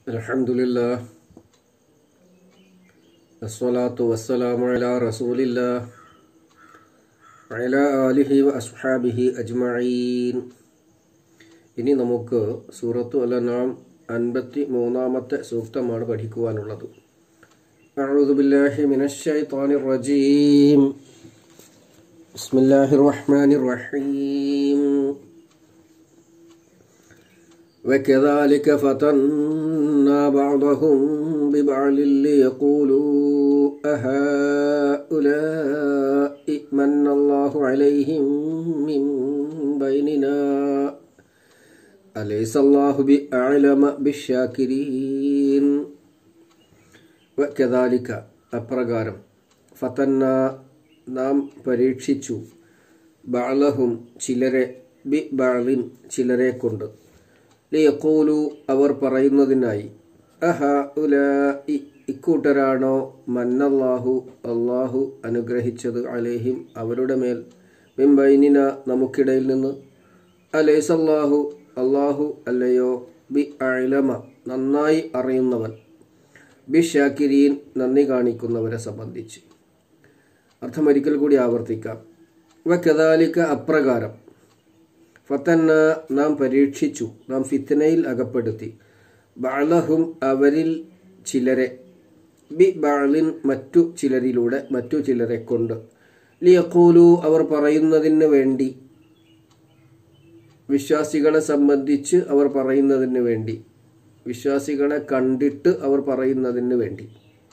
الحمد لله الصلاة والسلام على رسول الله وعلى آله وأصحابه أجمعين ഇനി നമുക്ക് സൂറത്തു അലനാം അൻപത്തി മൂന്നാമത്തെ സൂക്തമാണ് പഠിക്കുവാനുള്ളത് أعوذ بالله من الشيطان الرجيم بسم الله الرحمن الرحيم وكذلك فتنا بعضهم ببعض ليقولوا أهؤلاء من الله عليهم من بيننا أليس الله بأعلم بالشاكرين وكذلك അപ്രകാരം ഫതന്ന നാം പരീക്ഷിച്ചു ബാളഹും ചിലരെ ബി ബാളിൻ ചിലരെ കൊണ്ട് ലിയക്കൂലു അവർ പറയുന്നതിനായി അഹ ഉല ഇക്കൂട്ടരാണോ മന്നല്ലാഹു അള്ളാഹു അനുഗ്രഹിച്ചത് അലേഹിം അവരുടെ മേൽ മിംബൈനിന നമുക്കിടയിൽ നിന്ന് അലേസല്ലാഹു അള്ളാഹു അല്ലയോ ബി അഴലമ നന്നായി അറിയുന്നവൻ ബി ഷാക്കിരീൻ നന്ദി കാണിക്കുന്നവരെ സംബന്ധിച്ച് അർത്ഥം ഒരിക്കൽ കൂടി ആവർത്തിക്കാം വ കദാലിക്ക അപ്രകാരം ഫത്തന്ന നാം പരീക്ഷിച്ചു നാം ഫിത്തനയിൽ അകപ്പെടുത്തി ബാലഹും അവരിൽ ചിലരെ ബി ബാലിൻ മറ്റു ചിലരിലൂടെ മറ്റു ചിലരെ കൊണ്ട് ലിയക്കൂലു അവർ പറയുന്നതിന് വേണ്ടി വിശ്വാസികളെ സംബന്ധിച്ച് അവർ പറയുന്നതിന് വേണ്ടി വിശ്വാസികളെ കണ്ടിട്ട് അവർ പറയുന്നതിന് വേണ്ടി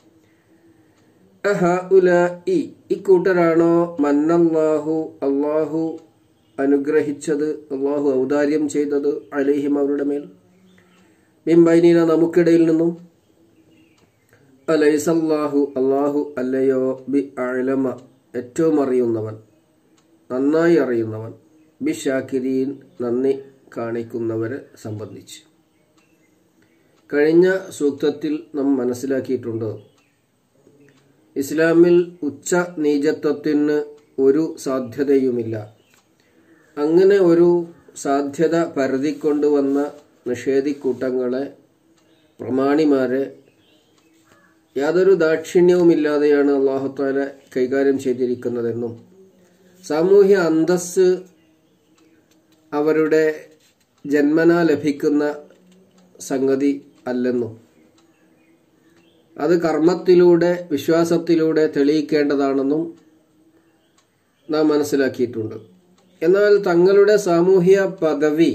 അഹ ഉല ഇ ഇക്കൂട്ടരാണോ മന്നല്ലാഹു അള്ളാഹു അനുഗ്രഹിച്ചത് അള്ളാഹു ഔദാര്യം ചെയ്തത് അലേഹിം അവരുടെ മേൽ മിംബൈനീന നമുക്കിടയിൽ നിന്നും അലൈസല്ലാഹു അള്ളാഹു അല്ലയോ ബി അഴലമ ഏറ്റവും അറിയുന്നവൻ നന്നായി അറിയുന്നവൻ ബി ഷാക്കിരീൻ നന്ദി കാണിക്കുന്നവരെ സംബന്ധിച്ച് കഴിഞ്ഞ സൂക്തത്തിൽ നാം മനസ്സിലാക്കിയിട്ടുണ്ട് ഇസ്ലാമിൽ ഉച്ച നീചത്വത്തിന് ഒരു സാധ്യതയുമില്ല അങ്ങനെ ഒരു സാധ്യത പരതിക്കൊണ്ടുവന്ന നിഷേധിക്കൂട്ടങ്ങളെ പ്രമാണിമാരെ യാതൊരു ദാക്ഷിണ്യവുമില്ലാതെയാണ് അള്ളാഹുത്താല കൈകാര്യം ചെയ്തിരിക്കുന്നതെന്നും സാമൂഹ്യ അന്തസ് അവരുടെ ജന്മന ലഭിക്കുന്ന സംഗതി അല്ലെന്നും അത് കർമ്മത്തിലൂടെ വിശ്വാസത്തിലൂടെ തെളിയിക്കേണ്ടതാണെന്നും നാം മനസ്സിലാക്കിയിട്ടുണ്ട് എന്നാൽ തങ്ങളുടെ സാമൂഹ്യ പദവി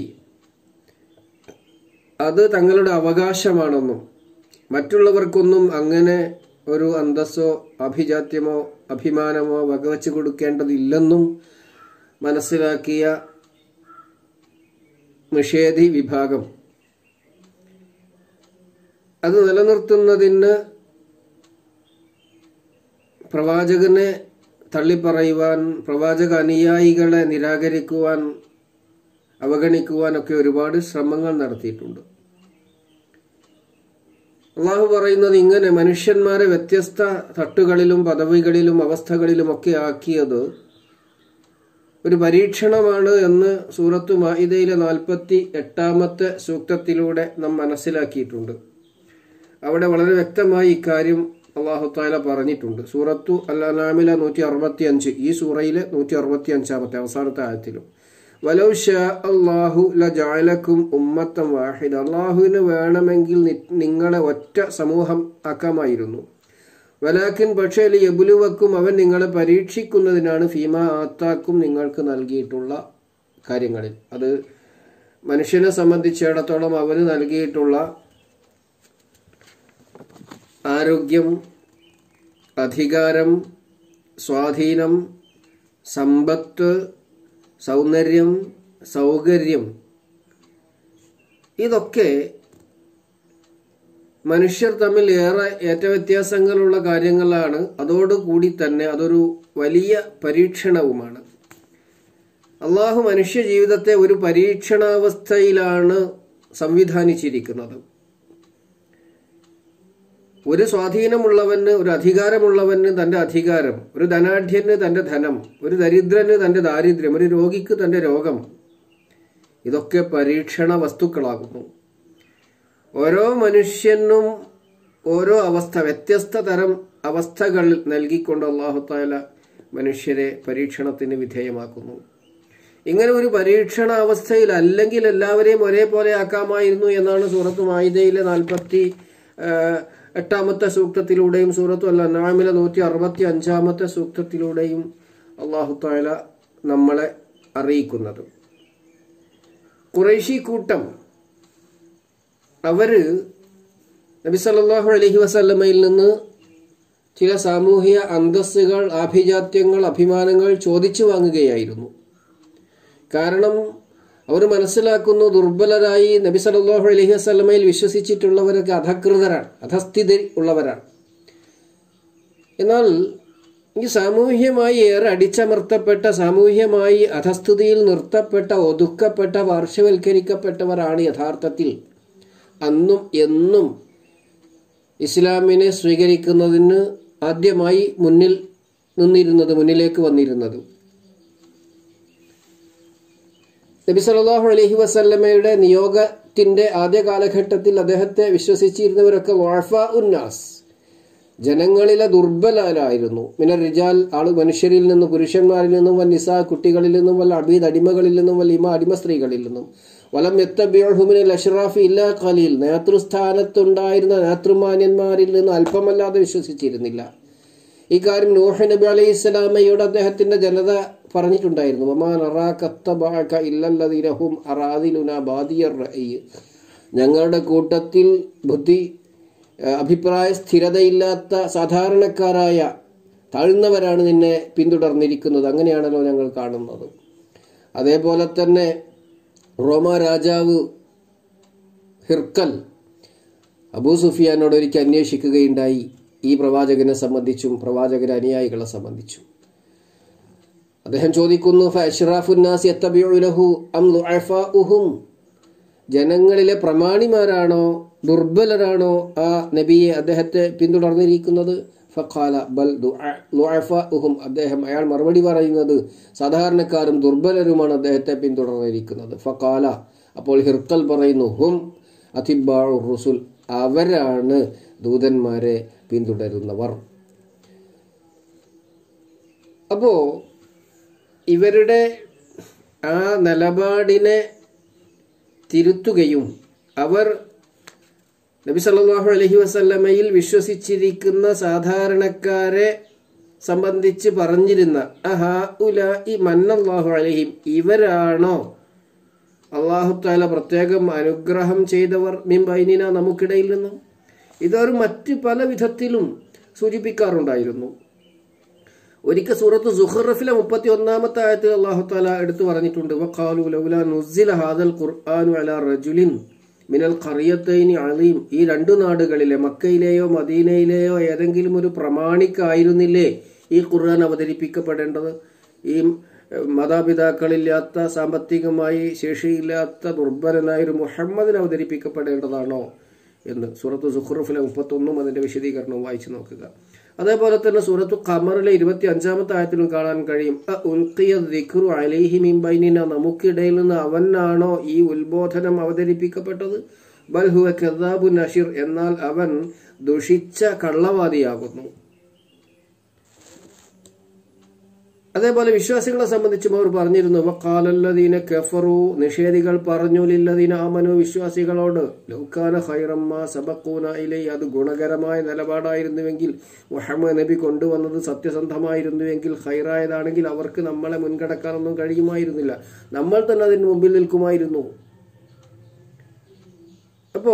അത് തങ്ങളുടെ അവകാശമാണെന്നും മറ്റുള്ളവർക്കൊന്നും അങ്ങനെ ഒരു അന്തസ്സോ അഭിജാത്യമോ അഭിമാനമോ വകവച്ച് കൊടുക്കേണ്ടതില്ലെന്നും മനസ്സിലാക്കിയ നിഷേധി വിഭാഗം അത് നിലനിർത്തുന്നതിന് പ്രവാചകനെ തള്ളിപ്പറയുവാൻ പ്രവാചക അനുയായികളെ നിരാകരിക്കുവാൻ അവഗണിക്കുവാനൊക്കെ ഒരുപാട് ശ്രമങ്ങൾ നടത്തിയിട്ടുണ്ട് അള്ളാഹു പറയുന്നത് ഇങ്ങനെ മനുഷ്യന്മാരെ വ്യത്യസ്ത തട്ടുകളിലും പദവികളിലും അവസ്ഥകളിലും ഒക്കെ ആക്കിയത് ഒരു പരീക്ഷണമാണ് എന്ന് സൂറത്തു മായിദയിലെ നാൽപ്പത്തി എട്ടാമത്തെ സൂക്തത്തിലൂടെ നാം മനസ്സിലാക്കിയിട്ടുണ്ട് അവിടെ വളരെ വ്യക്തമായി ഇക്കാര്യം അള്ളാഹു താല പറഞ്ഞിട്ടുണ്ട് സൂറത്തു അല്ലാമില നൂറ്റി അറുപത്തി അഞ്ച് ഈ സൂറയിലെ നൂറ്റി അറുപത്തി അഞ്ചാമത്തെ അവസാനത്തെ ആയത്തിലും വലൗ ഷാ അള്ളാഹു ലജാലക്കും ഉമ്മത്തം വാഹിദ് അള്ളാഹുവിന് വേണമെങ്കിൽ നിങ്ങളെ ഒറ്റ സമൂഹം ആക്കാമായിരുന്നു വലാക്കിൻ പക്ഷേ യബുലുവക്കും അവൻ നിങ്ങളെ പരീക്ഷിക്കുന്നതിനാണ് ഫീമ ആത്താക്കും നിങ്ങൾക്ക് നൽകിയിട്ടുള്ള കാര്യങ്ങളിൽ അത് മനുഷ്യനെ സംബന്ധിച്ചിടത്തോളം അവന് നൽകിയിട്ടുള്ള ആരോഗ്യം അധികാരം സ്വാധീനം സമ്പത്ത് സൗന്ദര്യം സൗകര്യം ഇതൊക്കെ മനുഷ്യർ തമ്മിൽ ഏറെ ഏറ്റവ്യത്യാസങ്ങളുള്ള കാര്യങ്ങളാണ് അതോടുകൂടി തന്നെ അതൊരു വലിയ പരീക്ഷണവുമാണ് അള്ളാഹു മനുഷ്യ ജീവിതത്തെ ഒരു പരീക്ഷണാവസ്ഥയിലാണ് സംവിധാനിച്ചിരിക്കുന്നത് ഒരു സ്വാധീനമുള്ളവന് ഒരു അധികാരമുള്ളവന് തന്റെ അധികാരം ഒരു ധനാഢ്യന് തന്റെ ധനം ഒരു ദരിദ്രന് തന്റെ ദാരിദ്ര്യം ഒരു രോഗിക്ക് തന്റെ രോഗം ഇതൊക്കെ പരീക്ഷണ വസ്തുക്കളാകുന്നു ഓരോ മനുഷ്യനും ഓരോ അവസ്ഥ വ്യത്യസ്ത തരം അവസ്ഥകൾ നൽകിക്കൊണ്ട് അള്ളാഹു താല മനുഷ്യരെ പരീക്ഷണത്തിന് വിധേയമാക്കുന്നു ഇങ്ങനെ ഒരു പരീക്ഷണ അവസ്ഥയിൽ അല്ലെങ്കിൽ എല്ലാവരെയും ഒരേപോലെ ആക്കാമായിരുന്നു എന്നാണ് സൂറത്ത് മായിദയിലെ നാൽപ്പത്തി എട്ടാമത്തെ സൂക്തത്തിലൂടെയും സൂറത്തു അല്ല നാമിലെ നൂറ്റി അറുപത്തി അഞ്ചാമത്തെ സൂക്തത്തിലൂടെയും അള്ളാഹു താല നമ്മളെ അറിയിക്കുന്നത് കുറേശി കൂട്ടം അവര് നബി സല്ലല്ലാഹു അലൈഹി വസല്ലമയിൽ നിന്ന് ചില സാമൂഹിക അന്തസ്സുകൾ ആഭിജാത്യങ്ങൾ അഭിമാനങ്ങൾ ചോദിച്ചു വാങ്ങുകയായിരുന്നു കാരണം അവർ മനസ്സിലാക്കുന്നു ദുർബലരായി നബി സല്ലല്ലാഹു അലൈഹി വസല്ലമയിൽ വിശ്വസിച്ചിട്ടുള്ളവരൊക്കെ അധകൃതരാണ് അധസ്ഥിതി ഉള്ളവരാണ് എന്നാൽ ഈ സാമൂഹ്യമായി ഏറെ അടിച്ചമർത്തപ്പെട്ട സാമൂഹ്യമായി അധസ്ഥിതിയിൽ നിർത്തപ്പെട്ട ഒതുക്കപ്പെട്ട പാർശ്വവൽക്കരിക്കപ്പെട്ടവരാണ് യഥാർത്ഥത്തിൽ അന്നും എന്നും ഇസ്ലാമിനെ സ്വീകരിക്കുന്നതിന് ആദ്യമായി മുന്നിൽ നിന്നിരുന്നത് മുന്നിലേക്ക് വന്നിരുന്നത് നബി സല്ലല്ലാഹു അലൈഹി വസല്ലമയുടെ നിയോഗത്തിന്റെ ആദ്യ കാലഘട്ടത്തിൽ അദ്ദേഹത്തെ വിശ്വസിച്ചിരുന്നവരൊക്കെ വാഫ ഉന്നാസ് ജനങ്ങളിലെ ദുർബലരായിരുന്നു മിനർ റിജാൽ ആള് മനുഷ്യരിൽ നിന്നും പുരുഷന്മാരിൽ നിന്നും വൽ നിസാ കുട്ടികളിൽ നിന്നും വല്ല അബീദ് അടിമകളിൽ നിന്നും വല്ല ഇമ അടിമ സ്ത്രീകളിൽ നിന്നും വലം എത്തബിയുമിനൽ അഷ്റാഫി ഇല്ലാ ഖലീൽ നേതൃസ്ഥാനത്തുണ്ടായിരുന്ന നേതൃമാന്യന്മാരിൽ നിന്ന് അല്പമല്ലാതെ വിശ്വസിച്ചിരുന്നില്ല ഇക്കാര്യം നൂഹ് നബി അലൈഹി സ്വലാമയോട് അദ്ദേഹത്തിന്റെ ജനത പറഞ്ഞിട്ടുണ്ടായിരുന്നു ഒമാൻ അറാഖത്തബാക ഇല്ലല്ലതിരഹും അറാദിലുന ബാദിയർ റഅയ്യ് ഞങ്ങളുടെ കൂട്ടത്തിൽ ബുദ്ധി അഭിപ്രായ സ്ഥിരതയില്ലാത്ത സാധാരണക്കാരായ താഴ്ന്നവരാണ് നിന്നെ പിന്തുടർന്നിരിക്കുന്നത് അങ്ങനെയാണല്ലോ ഞങ്ങൾ കാണുന്നത് അതേപോലെ തന്നെ റോമ രാജാവ് ഹിർക്കൽ അബൂ സുഫിയാനോട് ഒരിക്കൽ അന്വേഷിക്കുകയുണ്ടായി ഈ പ്രവാചകനെ സംബന്ധിച്ചും പ്രവാചകന്റെ അനുയായികളെ സംബന്ധിച്ചും അദ്ദേഹം ചോദിക്കുന്നു ഫഅഷ്റാഫുന്നാസി യത്തബിഉലഹു അം ളുഅഫാഉഹും ജനങ്ങളിലെ പ്രമാണിമാരാണോ ദുർബലരാണോ ആ നബിയെ അദ്ദേഹത്തെ പിന്തുടർന്നിരിക്കുന്നത് ഫഖാല ബൽ ളുഅഫാഉഹും അദ്ദേഹം അയാൾ മറുപടി പറയുന്നത് സാധാരണക്കാരും ദുർബലരുമാണ് അദ്ദേഹത്തെ പിന്തുടർന്നിരിക്കുന്നത് ഫഖാല അപ്പോൾ ഹിർക്കൽ പറയുന്നു ഹും അതിബാഉ റുസുൽ അവരാണ് ദൂതന്മാരെ പിന്തുടരുന്നവർ അപ്പോ ഇവരുടെ ആ നിലപാടിനെ തിരുത്തുകയും അവർ നബി സല്ലല്ലാഹു അലൈഹി വസല്ലമയിൽ വിശ്വസിച്ചിരിക്കുന്ന സാധാരണക്കാരെ സംബന്ധിച്ച് പറഞ്ഞിരുന്ന അഹാ ഉലായി മന്നല്ലാഹു അലൈഹിം ഇവരാണോ അള്ളാഹു താല പ്രത്യേകം അനുഗ്രഹം ചെയ്തവർ മിൻ ബൈനിന നമുക്കിടയിൽ നിന്നും ഇതൊരു മറ്റ് പല വിധത്തിലും സൂചിപ്പിക്കാറുണ്ടായിരുന്നു ഒരിക്കൽ സൂറത്ത് സുഹറഫിലെ മുപ്പത്തി ഒന്നാമത്തെ ആയത്തിൽ അള്ളാഹു താല എടുത്തു പറഞ്ഞിട്ടുണ്ട് വഖാലു ലൗല നുസില ഹാദൽ ഖുർആനു അല റജുലിൻ മിനൽ ഖറിയത്തൈനി അലീം ഈ രണ്ടു നാടുകളിലെ മക്കയിലെയോ മദീനയിലെയോ ഏതെങ്കിലും ഒരു പ്രമാണിക്കായിരുന്നില്ലേ ഈ ഖുർആൻ അവതരിപ്പിക്കപ്പെടേണ്ടത് ഈ മാതാപിതാക്കളില്ലാത്ത സാമ്പത്തികമായി ശേഷിയില്ലാത്ത ദുർബലനായ ഒരു മുഹമ്മദിന് അവതരിപ്പിക്കപ്പെടേണ്ടതാണോ എന്ന് സൂറത്ത് സുഹ്റുഫിലെ മുപ്പത്തൊന്നും അതിന്റെ വിശദീകരണവും വായിച്ചു നോക്കുക അതേപോലെ തന്നെ സൂറത്തു ഖമറിലെ ഇരുപത്തി അഞ്ചാമത്തെ ആയത്തിലും കാണാൻ കഴിയും അലൈഹി മിംബൈനിന നമുക്കിടയിൽ നിന്ന് അവനാണോ ഈ ഉത്ബോധനം അവതരിപ്പിക്കപ്പെട്ടത് ബൽഹുവ കദാബു നഷീർ എന്നാൽ അവൻ ദുഷിച്ച കള്ളവാദിയാകുന്നു അതേപോലെ വിശ്വാസികളെ സംബന്ധിച്ചും അവർ പറഞ്ഞിരുന്നു വക്കാലല്ലദീന കഫറു നിഷേധികൾ പറഞ്ഞു ലില്ലദീന ആമനു വിശ്വാസികളോട് ലൗക്കാന ഹൈറമ്മ സബക്കൂന ഇലൈ അത് ഗുണകരമായ നിലപാടായിരുന്നുവെങ്കിൽ മുഹമ്മദ് നബി കൊണ്ടുവന്നത് സത്യസന്ധമായിരുന്നുവെങ്കിൽ ഹൈറായതാണെങ്കിൽ അവർക്ക് നമ്മളെ മുൻകടക്കാനൊന്നും കഴിയുമായിരുന്നില്ല നമ്മൾ തന്നെ അതിന് മുമ്പിൽ നിൽക്കുമായിരുന്നു അപ്പോ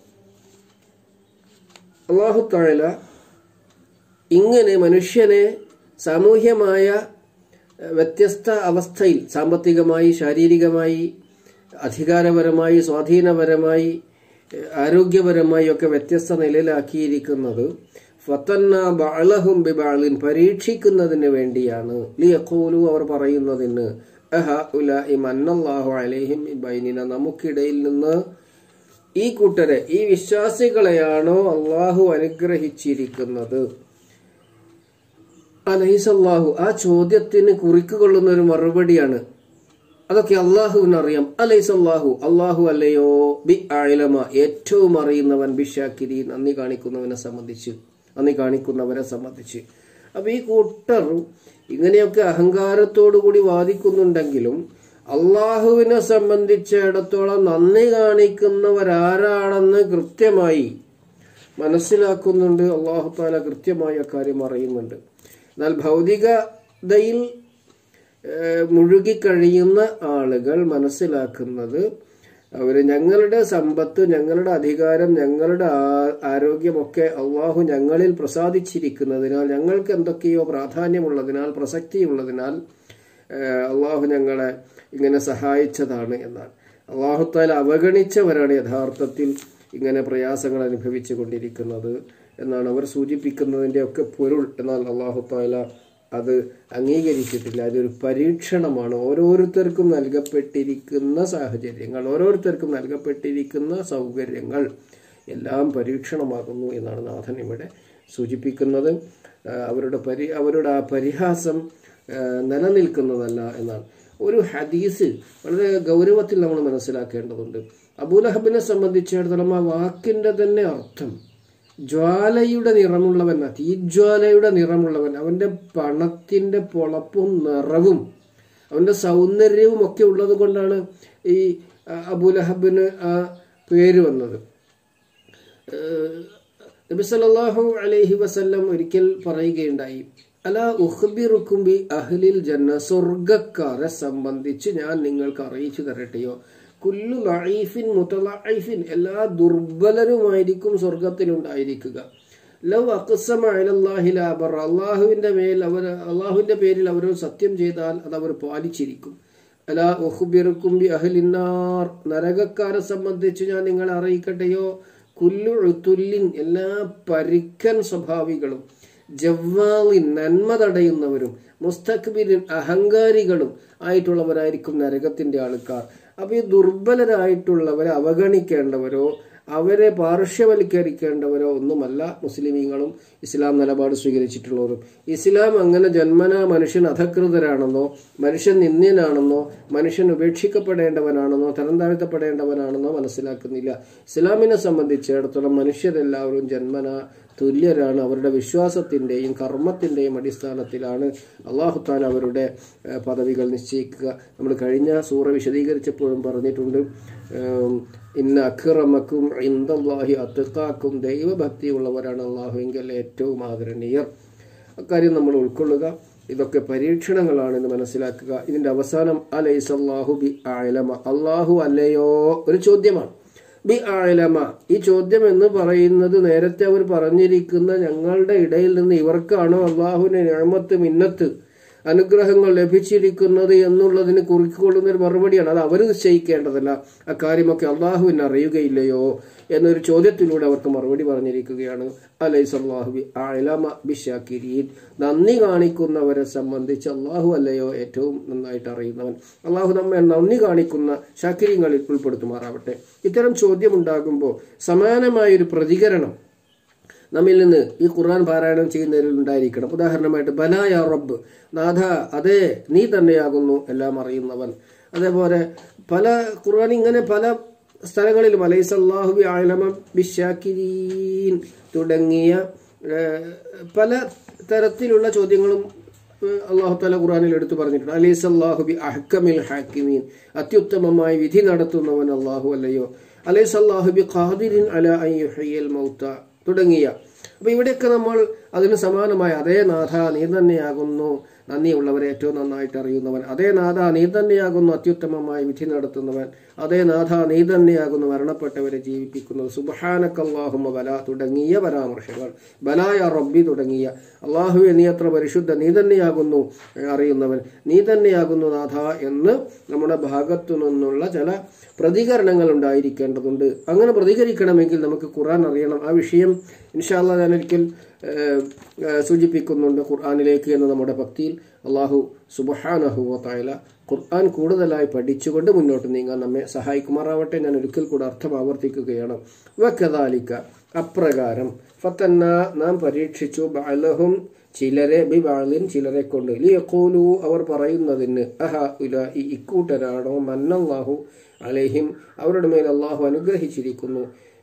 അള്ളാഹു താഴല ഇങ്ങനെ മനുഷ്യനെ സാമൂഹ്യമായ വ്യത്യസ്ത അവസ്ഥയിൽ സാമ്പത്തികമായി ശാരീരികമായി അധികാരപരമായി സ്വാധീനപരമായി ആരോഗ്യപരമായി ഒക്കെ വ്യത്യസ്ത നിലയിലാക്കിയിരിക്കുന്നത് ഫത്തന്ന ബാളഹും ബിബാളിൻ പരീക്ഷിക്കുന്നതിന് വേണ്ടിയാണ് ലിയഖൂലു അവർ പറയുന്നതിന് അഹ ഉലായി മന്നല്ലാഹു അലൈഹിം ബൈനിന നമുക്കിടയിൽ നിന്ന് ഈ കൂട്ടരെ ഈ വിശ്വാസികളെയാണോ അള്ളാഹു അനുഗ്രഹിച്ചിരിക്കുന്നത് അലൈസല്ലാഹു ആ ചോദ്യത്തിന് കുറിക്കുകൊള്ളുന്ന ഒരു മറുപടിയാണ് അതൊക്കെ അള്ളാഹുവിനറിയാം അലൈസ് അള്ളാഹു അള്ളാഹു അല്ലയോ ബി ആയിലമ ഏറ്റവും അറിയുന്നവൻ ബിഷാക്കിരി നന്ദി കാണിക്കുന്നവനെ സംബന്ധിച്ച് നന്ദി കാണിക്കുന്നവരെ സംബന്ധിച്ച് അപ്പൊ ഈ കൂട്ടർ ഇങ്ങനെയൊക്കെ അഹങ്കാരത്തോടു കൂടി വാദിക്കുന്നുണ്ടെങ്കിലും അള്ളാഹുവിനെ സംബന്ധിച്ചിടത്തോളം നന്ദി കാണിക്കുന്നവരാരാണെന്ന് കൃത്യമായി മനസ്സിലാക്കുന്നുണ്ട് അള്ളാഹു താല കൃത്യമായ കാര്യം അറിയുന്നുണ്ട് എന്നാൽ ഭൗതികതയിൽ ഏഹ്, മുഴുകിക്കഴിയുന്ന ആളുകൾ മനസ്സിലാക്കുന്നത് അവർ ഞങ്ങളുടെ സമ്പത്ത് ഞങ്ങളുടെ അധികാരം ഞങ്ങളുടെ ആ- ആരോഗ്യമൊക്കെ അള്ളാഹു ഞങ്ങളിൽ പ്രസാദിച്ചിരിക്കുന്നതിനാൽ ഞങ്ങൾക്ക് എന്തൊക്കെയോ പ്രാധാന്യമുള്ളതിനാൽ പ്രസക്തിയുള്ളതിനാൽ ഏഹ്, അള്ളാഹു ഞങ്ങളെ ഇങ്ങനെ സഹായിച്ചതാണ് എന്നാണ് അള്ളാഹുത്താല അവഗണിച്ചവരാണ് യഥാർത്ഥത്തിൽ ഇങ്ങനെ പ്രയാസങ്ങൾ അനുഭവിച്ചു കൊണ്ടിരിക്കുന്നത് എന്നാണ് അവർ സൂചിപ്പിക്കുന്നതിന്റെ ഒക്കെ പൊരുൾ എന്നാൽ അള്ളാഹുത്താല അത് അംഗീകരിച്ചിട്ടില്ല അതൊരു പരീക്ഷണമാണ് ഓരോരുത്തർക്കും നൽകപ്പെട്ടിരിക്കുന്ന സാഹചര്യങ്ങൾ ഓരോരുത്തർക്കും നൽകപ്പെട്ടിരിക്കുന്ന സൗകര്യങ്ങൾ എല്ലാം പരീക്ഷണമാകുന്നു എന്നാണ് നാഥൻ ഇവിടെ സൂചിപ്പിക്കുന്നത് ആ, അവരുടെ പരി അവരുടെ ആ പരിഹാസം ആ, നിലനിൽക്കുന്നതല്ല എന്നാണ് ഒരു ഹദീസ് വളരെ ഗൗരവത്തിൽ നമ്മൾ മനസ്സിലാക്കേണ്ടതുണ്ട് അബൂലഹബിനെ സംബന്ധിച്ചിടത്തോളം ആ വാക്കിന്റെ തന്നെ അർത്ഥം ജ്വാലയുടെ നിറമുള്ളവൻ തീജ്വാലയുടെ നിറമുള്ളവൻ അവന്റെ പണത്തിന്റെ പൊളപ്പും നിറവും അവന്റെ സൗന്ദര്യവും ഒക്കെ ഉള്ളത് കൊണ്ടാണ് ഈ ആ, അബൂലഹബിന് ആ പേര് വന്നത് ഏഹ് നബി സല്ലല്ലാഹു അലൈഹി വസല്ലം ഒരിക്കൽ പറയുകയുണ്ടായി അല ഉഖ്ബിറുക്കും ബി അഹ്ലിൽ ജന്ന സ്വർഗക്കാരെ സംബന്ധിച്ച് ഞാൻ നിങ്ങൾക്ക് അറിയിച്ചു തരട്ടെയോ കുല്ലു ലഈഫിൻ മുതലഈഫിൻ എല്ലാ ദുർബലരുമായിരിക്കും സ്വർഗത്തിലുണ്ടായിരിക്കുക ലൗ അഖ്സമ അലല്ലാഹി ലാ ബർ അള്ളാഹുവിന്റെ മേൽ അവർ അള്ളാഹുവിന്റെ പേരിൽ അവർ സത്യം ചെയ്താൽ അത് അവർ പാലിച്ചിരിക്കും അല ഉഖ്ബിറുക്കും ബി അഹ്ലിന്നാർ നരകക്കാരെ സംബന്ധിച്ച് ഞാൻ നിങ്ങളെ അറിയിക്കട്ടെയോ കുല്ലു ഉത്തുല്ലിൻ എല്ലാ പരിക്കൻ സ്വഭാവികളും ജവ്വാലിൻ നന്മ തടയുന്നവരും മുസ്തഖ്ബിരിൻ അഹങ്കാരികളും ആയിട്ടുള്ളവരായിരിക്കും നരകത്തിന്റെ ആൾക്കാർ അപ്പൊ ഈ ദുർബലരായിട്ടുള്ളവരെ അവഗണിക്കേണ്ടവരോ അവരെ പാർശ്വവൽക്കരിക്കേണ്ടവരോ ഒന്നുമല്ല മുസ്ലിമീങ്ങളും ഇസ്ലാം നിലപാട് സ്വീകരിച്ചിട്ടുള്ളവരും ഇസ്ലാം അങ്ങനെ ജന്മന മനുഷ്യൻ അധകൃതരാണെന്നോ മനുഷ്യൻ നിന്ദ്യനാണെന്നോ മനുഷ്യൻ ഉപേക്ഷിക്കപ്പെടേണ്ടവനാണെന്നോ തരം താഴ്ത്തപ്പെടേണ്ടവനാണെന്നോ മനസ്സിലാക്കുന്നില്ല ഇസ്ലാമിനെ സംബന്ധിച്ചിടത്തോളം മനുഷ്യരെല്ലാവരും ജന്മന തുല്യരാണ് അവരുടെ വിശ്വാസത്തിന്റെയും കർമ്മത്തിന്റെയും അടിസ്ഥാനത്തിലാണ് അള്ളാഹുത്താൻ അവരുടെ ഏഹ്, പദവികൾ നിശ്ചയിക്കുക നമ്മൾ കഴിഞ്ഞ സൂറ വിശദീകരിച്ചപ്പോഴും പറഞ്ഞിട്ടുണ്ട് ഏം, ഇന്ന അഖിറമക്കും ഇന്ദല്ലാഹി അത്തുക്കാക്കും ദൈവഭക്തിയുള്ളവരാണ് അള്ളാഹുവിങ്കിൽ ഏറ്റവും ആദരണീയർ അക്കാര്യം നമ്മൾ ഉൾക്കൊള്ളുക ഇതൊക്കെ പരീക്ഷണങ്ങളാണെന്ന് മനസ്സിലാക്കുക ഇതിന്റെ അവസാനം അലൈസല്ലാഹു ബി ആലമ അള്ളാഹു അല്ലയോ ഒരു ചോദ്യമാണ് ബി ആലമ ഈ ചോദ്യം എന്ന് പറയുന്നത് നേരത്തെ അവർ പറഞ്ഞിരിക്കുന്ന ഞങ്ങളുടെ ഇടയിൽ നിന്ന് ഇവർക്കാണോ അള്ളാഹുവിന്റെ ഞാമത്ത് മിന്നത്ത് അനുഗ്രഹങ്ങൾ ലഭിച്ചിരിക്കുന്നത് എന്നുള്ളതിന് കുറിക്കൊള്ളുന്ന ഒരു മറുപടിയാണ് അത് അവർ നിശ്ചയിക്കേണ്ടതല്ല അക്കാര്യമൊക്കെ അള്ളാഹുവിന് അറിയുകയില്ലയോ എന്നൊരു ചോദ്യത്തിലൂടെ അവർക്ക് മറുപടി പറഞ്ഞിരിക്കുകയാണ് അലൈസ് അള്ളാഹു അലമ ബിഷാക്കിരീൻ നന്ദി കാണിക്കുന്നവരെ സംബന്ധിച്ച് അള്ളാഹു അല്ലയോ ഏറ്റവും നന്നായിട്ട് അറിയുന്നവൻ അള്ളാഹു നമ്മെ നന്ദി കാണിക്കുന്ന ഷാക്കിരിങ്ങളിൽ ഉൾപ്പെടുത്തുമാറാവട്ടെ ഇത്തരം ചോദ്യമുണ്ടാകുമ്പോൾ സമാനമായൊരു പ്രതികരണം നമ്മിൽ നിന്ന് ഈ ഖുർആൻ പാരായണം ചെയ്യുന്നവരിൽ ഉണ്ടായിരിക്കണം ഉദാഹരണമായിട്ട് ബലായ റബ്ബ് നാഥ അതെ നീ തന്നെയാകുന്നു എല്ലാം അറിയുന്നവൻ അതേപോലെ പല ഖുർആൻ ഇങ്ങനെ പല സ്ഥലങ്ങളിലും അലൈസല്ലാഹു ബി ആലമ ബിഷാക്കിരീൻ തുടങ്ങിയ ഏഹ്, പല തരത്തിലുള്ള ചോദ്യങ്ങളും അള്ളാഹു താല ഖുറാനിൽ എടുത്തു പറഞ്ഞിട്ടുണ്ട് അലൈസ് അള്ളാഹു ബി അഹ്കമിൽ ഹാക്കിമീൻ അത്യുത്തമമായി വിധി നടത്തുന്നവൻ അള്ളാഹു അല്ലയോ അലൈസ് അള്ളാഹു ബി ഖാദിരിൻ അല അയ്യുഹയ്യൽ മൗത്ത തുടങ്ങിയ അപ്പൊ ഇവിടെയൊക്കെ നമ്മൾ അതിന് സമാനമായ അതേ നാഥ നീ തന്നെയാകുന്നു നന്ദിയുള്ളവരെ ഏറ്റവും നന്നായിട്ട് അറിയുന്നവൻ അതേ നാഥ നീ തന്നെയാകുന്നു അത്യുത്തമമായി വിധി നടത്തുന്നവൻ അതേ നാഥ നീ തന്നെയാകുന്നു മരണപ്പെട്ടവരെ ജീവിപ്പിക്കുന്നത് സുബഹാനക്കല്ലാഹുമ ബല തുടങ്ങിയ പരാമർശങ്ങൾ ബലായ റബ്ബി തുടങ്ങിയ അള്ളാഹുവെ നീ അത്ര പരിശുദ്ധ നീ തന്നെയാകുന്നു അറിയുന്നവൻ നീ തന്നെയാകുന്നു നാഥ എന്ന് നമ്മുടെ ഭാഗത്തു നിന്നുള്ള ചില പ്രതികരണങ്ങൾ ഉണ്ടായിരിക്കേണ്ടതുണ്ട് അങ്ങനെ പ്രതികരിക്കണമെങ്കിൽ നമുക്ക് ഖുർആൻ അറിയണം ആ വിഷയം ഇൻഷാല്ല ഞാൻ ഒരിക്കൽ ഏഹ്, ഏഹ്, സൂചിപ്പിക്കുന്നുണ്ട് ഖുർആാനിലേക്ക് എന്ന നമ്മുടെ ഭക്തിയിൽ അള്ളാഹു സുബഹാനഹുവല ഖുർആൻ കൂടുതലായി പഠിച്ചുകൊണ്ട് മുന്നോട്ട് നീങ്ങാൻ നമ്മെ സഹായിക്കുമാറാവട്ടെ ഞാൻ ഒരിക്കൽ കൂടെ അർത്ഥം ആവർത്തിക്കുകയാണ് വക്കദാലിക്ക അപ്രകാരം ഫത്തന്ന നാം പരീക്ഷിച്ചു ബാലഹും ചിലരെ ബി ബാലിൻ ചിലരെ കൊണ്ട് ലിയഖൂലു അവർ പറയുന്നതിന് അഹ ഉല ഈ ഇക്കൂട്ടരാണോ മന്നല്ലാഹു അലൈഹിം അവരുടെ മേൽ അള്ളാഹു അനുഗ്രഹിച്ചിരിക്കുന്നു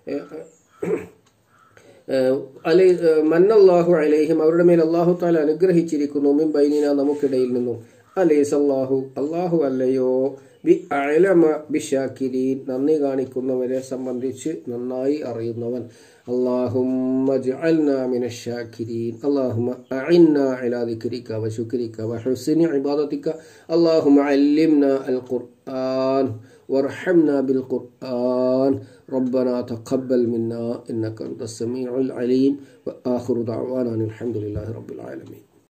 അലൈ മന്നല്ലാഹു അലൈഹിം അവരുടെ മേൽ അള്ളാഹു താല അനുഗ്രഹിച്ചിരിക്കുന്നു മിൻ ബൈനിന നമുക്കിടയിൽ നിന്നും അലൈസ് അള്ളാഹു അള്ളാഹു അല്ലയോ ബി അലമ ബിഷാക്കിരീൻ നന്ദി കാണിക്കുന്നവരെ സംബന്ധിച്ച് നന്നായി അറിയുന്നവൻ اللهم اجعلنا من الشاكرين اللهم أعنا على ذكرك وشكرك وحسن عبادتك اللهم علمنا القرآن وارحمنا بالقرآن ربنا تقبل منا إنك أنت السميع العليم وآخر دعوانا الحمد لله رب العالمين